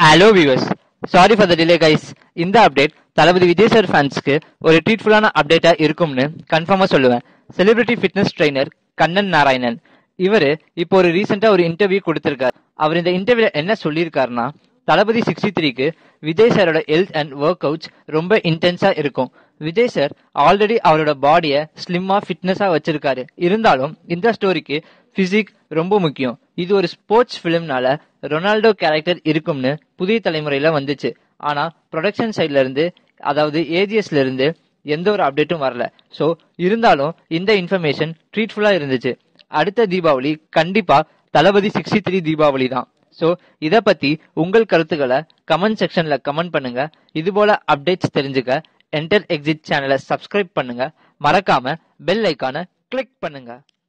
hello viewers sorry for the delay guys இந்த update Thalapathy Vijay sir ஃபேன்ஸ்க்கு ஒரு ட்ரீட்ஃபுல்லான அப்டேட்டா இருக்கும்னு கன்ஃபார்மா சொல்லுவேன் celebrity fitness trainer Kannan Narayanan இவரு இப்போ ஒரு ரீசெண்டா ஒரு இன்டர்வியூ கொடுத்திருக்காரு அவர் இந்த இன்டர்வியூல என்ன சொல்லியிருக்காருன்னா தளபதி சிக்ஸ்டி த்ரீக்கு விஜய் சாரோட ஹெல்த் அண்ட் ஒர்க் அவுட்ஸ் ரொம்ப இன்டென்ஸா இருக்கும் விஜய் சார் ஆல்ரெடி அவரோட பாடியை ஸ்லிம்மா ஃபிட்னஸா வச்சிருக்காரு இருந்தாலும் இந்த ஸ்டோரிக்கு பிசிக் ரொம்ப முக்கியம் இது ஒரு ஸ்போர்ட்ஸ் பிலிம்னால ரொனால்டோ கேரக்டர் இருக்கும்னு புதிய தலைமுறையில வந்துச்சு ஆனா ப்ரொடக்ஷன் சைட்ல இருந்து அதாவது ஏஜிஎஸ்ல இருந்து எந்த ஒரு அப்டேட்டும் வரல சோ இருந்தாலும் இந்த இன்ஃபர்மேஷன் ட்ரீட்ஃபுல்லா இருந்துச்சு அடுத்த தீபாவளி கண்டிப்பா தளபதி சிக்ஸ்டி த்ரீ தீபாவளி தான் சோ இத பத்தி உங்கள் கருத்துக்களை கமெண்ட் செக்ஷன்ல கமெண்ட் பண்ணுங்க இது போல அப்டேட்ஸ் தெரிஞ்சுக்க என்டர் எக்ஸிட் சேனலை சப்ஸ்கிரைப் பண்ணுங்க மறக்காம பெல் ஐக்கான கிளிக் பண்ணுங்க